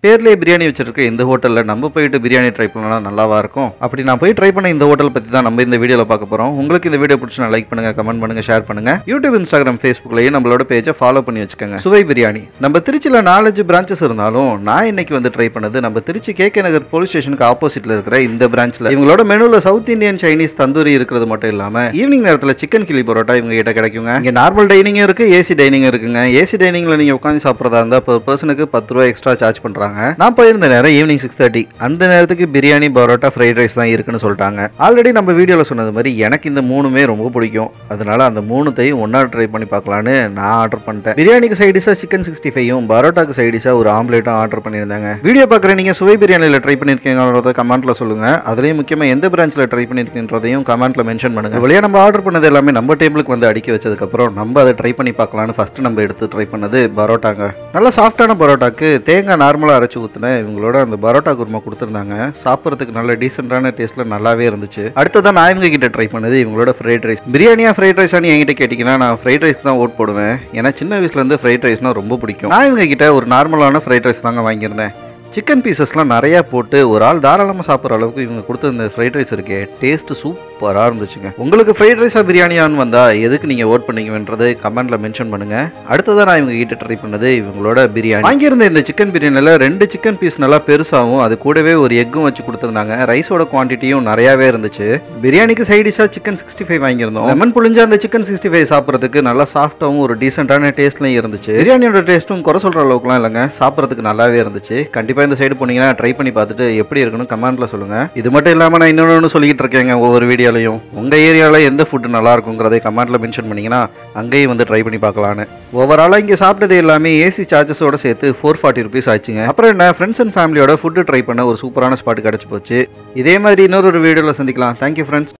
பேர்லேயே பிரியாணி வச்சிருக்க இந்த ஹோட்டலில் நம்ம போயிட்டு பிரியாணி ட்ரை பண்ணலாம் நல்லாவா இருக்கும் அப்படி நான் போய் ட்ரை பண்ண இந்த ஹோட்டல் பற்றி தான் நம்ம இந்த வீடியோவில் பார்க்க போகிறோம் உங்களுக்கு இந்த வீடியோ பிடிச்சினா லைக் பண்ணுங்க கமெண்ட் பண்ணுங்க ஷேர் பண்ணுங்க யூடியூப் இன்ஸ்டாகிராம் ஃபேஸ்புக்லேயும் நம்மளோட பேஜை ஃபாலோ பண்ணி வச்சுக்கோங்க சுவை பிரியாணி நம்ம திருச்சியில் நாலஞ்சு பிரான்ச்சஸ் இருந்தாலும் நான் இன்னைக்கு வந்து ட்ரை பண்ணது நம்ம திருச்சி கே கே நகர் போலீஸ் ஸ்டேஷனுக்கு ஆப்போசிட்ல இருக்கிற இந்த பிரான்ச்ல இவங்களோட மெனுவில் சவுத் இந்தியன் சைனீஸ் தந்தூரி இருக்கிறது மட்டும் இல்லாம ஈவினிங் நேரத்தில் சிக்கன் கிளி பரோட்டா இவங்க கிட்ட கிடைக்குங்க இங்க நார்மல் டைனிங்கும் இருக்கு ஏசி டைனிங் இருக்குங்க ஏசி டைனிங்ல நீங்க உட்காந்து சாப்பிட்றதா இருந்தா per பர்சனுக்கு பத்து ரூபாய் எக்ஸ்ட்ரா சார்ஜ் பண்றாங்க நான் போயிருந்த நேரம் ஈவினிங் சிக்ஸ் தேர்ட்டி அந்த நேரத்துக்கு பிரியாணி பரோட்டா ஃப்ரைட் ரைஸ் தான் இருக்குன்னு சொல்லிட்டாங்க ஆல்ரெடி நம்ம வீடியோவில் சொன்னது மாதிரி எனக்கு இந்த மூணுமே ரொம்ப பிடிக்கும் அதனால அந்த மூணுத்தையும் ஒன்றா ட்ரை பண்ணி பார்க்கலான்னு நான் ஆர்டர் பண்ணிட்டேன் பிரியாணிக்கு சைடிஷாக சிக்கன் சிக்ஸ்டி ஃபைவும் பரோட்டாக்கு சைடிஷாக ஒரு ஆம்லேட்டும் ஆர்டர் பண்ணியிருந்தாங்க வீடியோ பார்க்குற நீங்கள் சுவை பிரியாணியில் ட்ரை பண்ணியிருக்கீங்கிறத கமெண்ட்டில் சொல்லுங்க அதுலேயும் முக்கியமாக எந்த பிரான்ச்சில் ட்ரை பண்ணியிருக்கீன்றதையும் கமெண்ட்டில் மென்ஷன் பண்ணுங்க வழியாக நம்ம ஆர்டர் பண்ணது எல்லாமே நம்ம டேபிளுக்கு வந்து அடுக்கி வச்சதுக்கப்புறம் நம்ம அதை ட்ரை பண்ணி பார்க்கலான்னு ஃபஸ்ட்டு நம்ம எடுத்து ட்ரை பண்ணது பரோட்டாங்க நல்லா சாஃப்டான பரோட்டாக்கு தேங்காய் நார்மலாக அரைச்சி ஊற்றினேன் இவங்களோட அந்த பரோட்டா குருமா கொடுத்துருந்தாங்க சாப்பிட்றதுக்கு நல்ல டீசெண்டான டேஸ்ட்டில் நல்லாவே இருந்துச்சு அடுத்ததான் நான் இவங்க கிட்ட ட்ரை பண்ணது இவங்களோட ஃப்ரைட் ரைஸ் பிரியாணியா ஃப்ரைட் ரைஸானு என்கிட்ட கேட்டிங்கன்னா நான் ஃப்ரைட் ரைஸ் தான் ஓட் போடுவேன் ஏன்னா சின்ன வயசுலேருந்து ஃப்ரைட் ரைஸ்னால் ரொம்ப பிடிக்கும் நான் இவங்க கிட்ட ஒரு நார்மலான ஃப்ரைட் ரைஸ் தாங்க வாங்கியிருந்தேன் சிக்கன் பீசஸ்லாம் நிறையா போட்டு ஒரு ஆள் தாராளமாக சாப்பிட்ற அளவுக்கு இவங்க கொடுத்த இந்த ஃப்ரைட் ரைஸ் இருக்கே டேஸ்ட் சூப்பராக இருந்துச்சுங்க உங்களுக்கு ஃப்ரைட் ரைஸாக பிரியாணியான்னு வந்தால் எதுக்கு நீங்கள் ஓட் பண்ணீங்கன்றது கமெண்ட்டில் மென்ஷன் பண்ணுங்க அடுத்ததான் நான் இவங்க கிட்ட ட்ரை பண்ணது இவங்களோட பிரியாணி வாங்கியிருந்த இந்த சிக்கன் பிரியாணியில் ரெண்டு சிக்கன் பீஸ் நல்லா பெருசாகவும் அது கூடவே ஒரு எக்கும் வச்சு கொடுத்துருந்தாங்க ரைஸோட குவான்டிட்டியும் நிறையாவே இருந்துச்சு பிரியாணிக்கு சைடிஷாக சிக்கன் சிக்ஸ்டி ஃபைவ் வாங்கியிருந்தோம் லெமன் புளிஞ்ச அந்த சிக்கன் சிக்ஸ்டி ஃபைவ் சாப்பிட்றதுக்கு நல்லா சாஃப்டாகவும் ஒரு டீசெண்டான டேஸ்ட்லையும் இருந்துச்சு பிரியாணியோட டேஸ்ட்டும் குறை சொல்கிற அளவுக்குலாம் இல்லைங்க சாப்பிட்றதுக்கு நல்லாவே இருந்துச்சு கண்டிப்பாக இந்த சைடு போனீங்கன்னா ட்ரை பண்ணி பார்த்துட்டு எப்படி இருக்குன்னு கமெண்ட்ல சொல்லுங்க இது மட்டும் இல்லாமல் நான் இன்னொன்று சொல்லிக்கிட்டு இருக்கேங்க ஒவ்வொரு வீடியோலையும் உங்கள் ஏரியாவில் எந்த ஃபுட்டு நல்லா இருக்குங்கிறதை கமெண்ட்ல மென்ஷன் பண்ணீங்கன்னா அங்கேயும் வந்து ட்ரை பண்ணி பார்க்கலான்னு ஓவராலாக இங்கே சாப்பிட்டது எல்லாமே ஏசி சார்ஜஸோட சேர்த்து ஃபோர் ஃபார்ட்டி ருபீஸ் ஆச்சுங்க அப்புறம் என்ன ஃப்ரெண்ட்ஸ் அண்ட் ஃபேமிலியோட ஃபுட்டு ட்ரை பண்ண ஒரு சூப்பரான ஸ்பாட் கிடச்சி போச்சு இதே மாதிரி இன்னொரு ஒரு வீடியோவில் சந்திக்கலாம் தேங்க்யூ ஃப்ரெண்ட்ஸ்